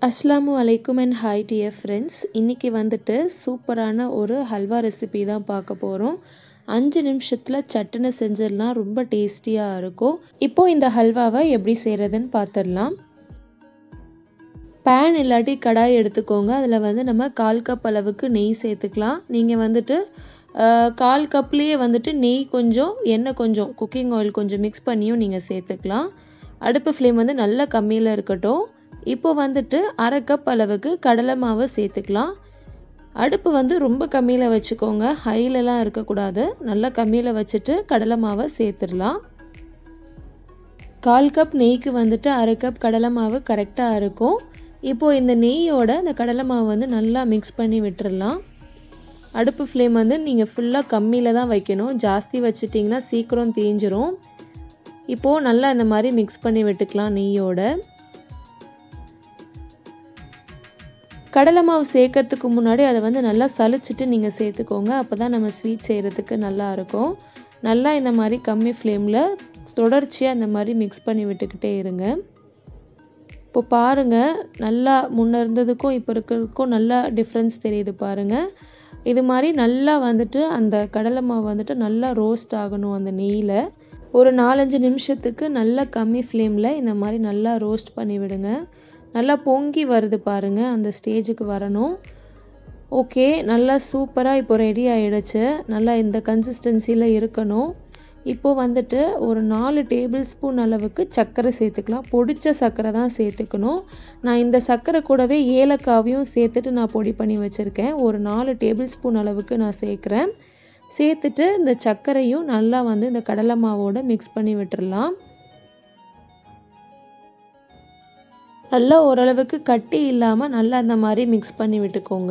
அஸ்ஸலாமு அலைக்கும் and hi dear friends இன்றைக்கி வந்துட்டு சூப்பரான ஒரு ஹல்வா ரெசிபி தான் பார்க்க போகிறோம் அஞ்சு நிமிஷத்தில் சட்டுன்னு செஞ்சிடலாம் ரொம்ப டேஸ்டியாக இருக்கும் இப்போது இந்த ஹல்வாவை எப்படி செய்கிறதுன்னு பார்த்துடலாம் பேன் இல்லாட்டி கடாய் எடுத்துக்கோங்க அதில் வந்து நம்ம கால் கப் அளவுக்கு நெய் சேர்த்துக்கலாம் நீங்கள் வந்துட்டு கால் கப்லேயே வந்துட்டு நெய் கொஞ்சம் எண்ணெய் கொஞ்சம் குக்கிங் ஆயில் கொஞ்சம் மிக்ஸ் பண்ணியும் நீங்கள் சேர்த்துக்கலாம் அடுப்பு ஃப்ளேம் வந்து நல்லா கம்மியில் இருக்கட்டும் இப்போ வந்துட்டு அரை கப் அளவுக்கு கடலை மாவை சேர்த்துக்கலாம் அடுப்பு வந்து ரொம்ப கம்மியில் வச்சுக்கோங்க ஹைலெலாம் இருக்கக்கூடாது நல்லா கம்மியில் வச்சுட்டு கடலை மாவை சேர்த்துடலாம் கால் கப் நெய்க்கு வந்துட்டு அரை கப் கடலை மாவு கரெக்டாக இருக்கும் இப்போது இந்த நெய்யோட இந்த கடலை மாவு வந்து நல்லா மிக்ஸ் பண்ணி விட்டுறலாம் அடுப்பு ஃப்ளேம் வந்து நீங்கள் ஃபுல்லாக கம்மியில் தான் வைக்கணும் ஜாஸ்தி வச்சிட்டிங்கன்னா சீக்கிரம் தேஞ்சிரும் இப்போது நல்லா இந்த மாதிரி மிக்ஸ் பண்ணி விட்டுக்கலாம் நெய்யோட கடலை மாவு சேர்க்கறதுக்கு முன்னாடி அதை வந்து நல்லா சலிச்சிட்டு நீங்கள் சேர்த்துக்கோங்க அப்போ தான் நம்ம ஸ்வீட் செய்கிறதுக்கு நல்லா இருக்கும் நல்லா இந்த மாதிரி கம்மி ஃப்ளேமில் தொடர்ச்சியாக இந்த மாதிரி மிக்ஸ் பண்ணி விட்டுக்கிட்டே இருங்க இப்போ பாருங்கள் நல்லா முன்ன இருந்ததுக்கும் இப்போ இருக்கிறதுக்கும் நல்லா டிஃப்ரென்ஸ் தெரியுது பாருங்கள் இது மாதிரி நல்லா வந்துட்டு அந்த கடலை மாவு வந்துட்டு நல்லா ரோஸ்ட் ஆகணும் அந்த நெய்யில் ஒரு நாலஞ்சு நிமிஷத்துக்கு நல்லா கம்மி ஃப்ளேமில் இந்த மாதிரி நல்லா ரோஸ்ட் பண்ணி விடுங்க நல்லா பொங்கி வருது பாருங்கள் அந்த ஸ்டேஜுக்கு வரணும் ஓகே நல்லா சூப்பராக இப்போ ரெடி ஆகிடுச்சு நல்லா இந்த கன்சிஸ்டன்சியில் இருக்கணும் இப்போது வந்துட்டு ஒரு நாலு டேபிள் ஸ்பூன் அளவுக்கு சர்க்கரை சேர்த்துக்கலாம் பொடிச்ச சர்க்கரை தான் சேர்த்துக்கணும் நான் இந்த சர்க்கரை கூடவே ஏலக்காவையும் சேர்த்துட்டு நான் பொடி பண்ணி வச்சுருக்கேன் ஒரு நாலு டேபிள் ஸ்பூன் அளவுக்கு நான் சேர்க்குறேன் சேர்த்துட்டு இந்த சர்க்கரையும் நல்லா வந்து இந்த கடலை மாவோட மிக்ஸ் பண்ணி விட்டுடலாம் நல்லா ஓரளவுக்கு கட்டி இல்லாமல் நல்லா இந்த மாதிரி மிக்ஸ் பண்ணி விட்டுக்கோங்க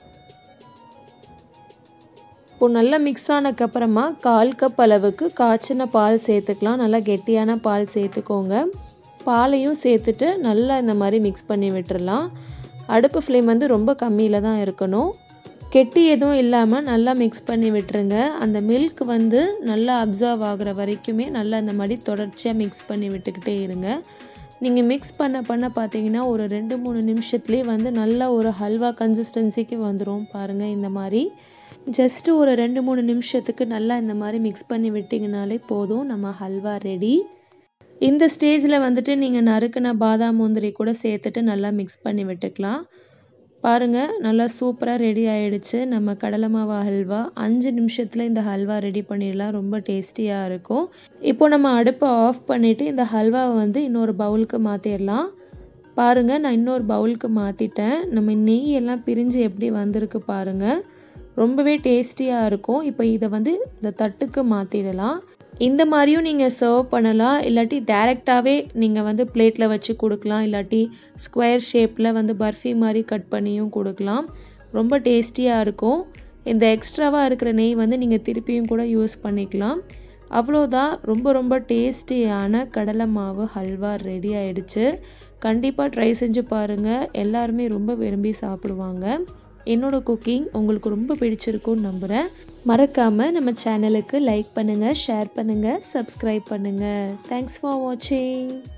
இப்போ நல்லா மிக்ஸ் ஆனதுக்கப்புறமா கால் கப் அளவுக்கு காய்ச்சின பால் சேர்த்துக்கலாம் நல்லா கெட்டியான பால் சேர்த்துக்கோங்க பாலையும் சேர்த்துட்டு நல்லா இந்த மாதிரி மிக்ஸ் பண்ணி விட்டுறலாம் அடுப்பு ஃப்ளேம் வந்து ரொம்ப கம்மியில் தான் இருக்கணும் கெட்டி எதுவும் இல்லாமல் நல்லா மிக்ஸ் பண்ணி விட்டுருங்க அந்த மில்க் வந்து நல்லா அப்சர்வ் ஆகிற வரைக்குமே நல்லா இந்த மாதிரி தொடர்ச்சியாக மிக்ஸ் பண்ணி விட்டுக்கிட்டே இருங்க நீங்கள் மிக்ஸ் பண்ண பண்ண பார்த்தீங்கன்னா ஒரு ரெண்டு மூணு நிமிஷத்துலேயே வந்து நல்ல ஒரு ஹல்வா கன்சிஸ்டன்சிக்கு வந்துடும் பாருங்கள் இந்த மாதிரி ஜஸ்ட்டு ஒரு ரெண்டு மூணு நிமிஷத்துக்கு நல்லா இந்த மாதிரி மிக்ஸ் பண்ணி விட்டிங்கனாலே போதும் நம்ம ஹல்வா ரெடி இந்த ஸ்டேஜில் வந்துட்டு நீங்கள் நறுக்கின பாதாம் முந்திரி கூட சேர்த்துட்டு நல்லா மிக்ஸ் பண்ணி விட்டுக்கலாம் பாருங்கள் நல்லா சூப்பராக ரெடி ஆகிடுச்சு நம்ம கடலை மாவா ஹல்வா அஞ்சு நிமிஷத்தில் இந்த ஹல்வா ரெடி பண்ணிடலாம் ரொம்ப டேஸ்டியாக இருக்கும் இப்போ நம்ம அடுப்பை ஆஃப் பண்ணிவிட்டு இந்த ஹல்வாவை வந்து இன்னொரு பவுலுக்கு மாற்றிடலாம் பாருங்கள் நான் இன்னொரு பவுலுக்கு மாற்றிட்டேன் நம்ம நெய் எல்லாம் பிரிஞ்சு எப்படி வந்திருக்கு பாருங்கள் ரொம்பவே டேஸ்டியாக இருக்கும் இப்போ இதை வந்து இந்த தட்டுக்கு மாற்றிடலாம் இந்த மாதிரியும் நீங்கள் சர்வ் பண்ணலாம் இல்லாட்டி டேரெக்டாகவே நீங்கள் வந்து பிளேட்டில் வச்சு கொடுக்கலாம் இல்லாட்டி ஸ்கொயர் ஷேப்பில் வந்து பர்ஃபி மாதிரி கட் பண்ணியும் கொடுக்கலாம் ரொம்ப டேஸ்டியாக இருக்கும் இந்த எக்ஸ்ட்ராவாக இருக்கிற நெய் வந்து நீங்கள் திருப்பியும் கூட யூஸ் பண்ணிக்கலாம் அவ்வளோதான் ரொம்ப ரொம்ப டேஸ்டியான கடலை மாவு ஹல்வா ரெடி ஆயிடுச்சு கண்டிப்பாக ட்ரை செஞ்சு பாருங்கள் எல்லாருமே ரொம்ப விரும்பி சாப்பிடுவாங்க என்னோட குக்கிங் உங்களுக்கு ரொம்ப பிடிச்சிருக்கும்னு நம்புகிறேன் மறக்காமல் நம்ம சேனலுக்கு லைக் பண்ணுங்கள் ஷேர் பண்ணுங்கள் சப்ஸ்கிரைப் பண்ணுங்கள் தேங்க்ஸ் ஃபார் வாட்சிங்